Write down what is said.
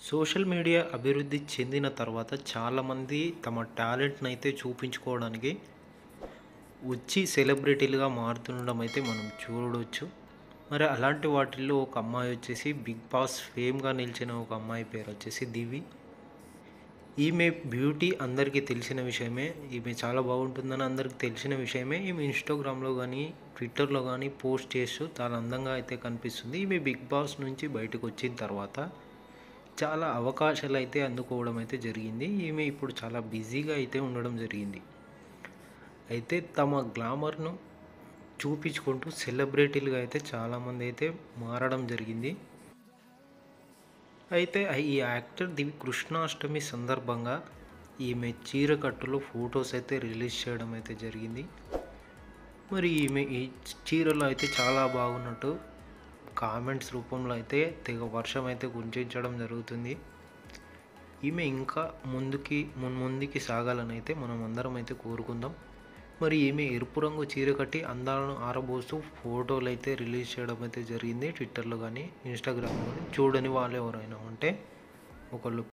Social media అభివృద్ధి చెందిన తర్వాత చాలామంది తమ టాలెంట్‌ని అయితే చూపించుకోవడానికి వచ్చి సెలబ్రిటీలుగా మారుతుండడం అయితే మనం చూడొచ్చు. మరి అలాంటి వాటిల్లో ఒక అమ్మాయి వచ్చేసి 'బిగ్ బాస్' ఫేమ్‌గా నిలిచిన ఒక అమ్మాయి పేరొచ్చేసి దివి. ఈమె బ్యూటీ అందరికీ తెలిసిన విషయమే. ఈమె చాలా బాగుంటుందని అందరికి తెలిసిన విషయమే. ఈమె ఇన్‌స్టాగ్రామ్‌లో గానీ, ట్విట్టర్‌లో గానీ పోస్ట్ చేస్తూ చాలా అందంగా అయితే కనిపిస్తుంది. ఈమె 'బిగ్ బాస్' నుంచి బయటకొచ్చిన తర్వాత చాలా అవకాశాలైతే అందుకోవడం అయితే జరిగింది. ఈమె ఇప్పుడు చాలా బిజీగా అయితే ఉండడం జరిగింది. అయితే తమ గ్లామర్‌ను చూపించుకుంటూ సెలబ్రిటీలుగా అయితే చాలామంది అయితే మారడం జరిగింది. అయితే ఈ యాక్టర్ దివి కృష్ణాష్టమి సందర్భంగా ఈమె చీర కట్టులో ఫోటోస్ అయితే రిలీజ్ చేయడం అయితే జరిగింది. మరి ఈమె ఈ చీరలో అయితే చాలా బాగున్నట్టు కామెంట్స్ రూపంలో అయితే తెగ వర్షం అయితే కురిపించడం జరుగుతుంది. ఈమె ఇంకా ముందుకి మున్ముందుకి సాగాలని అయితే మనం అందరం అయితే కోరుకుందాం. మరి ఈమె ఎరుపు రంగు చీర కట్టి అందాలను ఆరబోస్తూ ఫోటోలైతే రిలీజ్ చేయడం అయితే జరిగింది. ట్విట్టర్‌లో గానీ, ఇన్‌స్టాగ్రామ్‌లో గానీ చూడని వాళ్ళు ఎవరైనా ఉంటే ఒకళ్ళు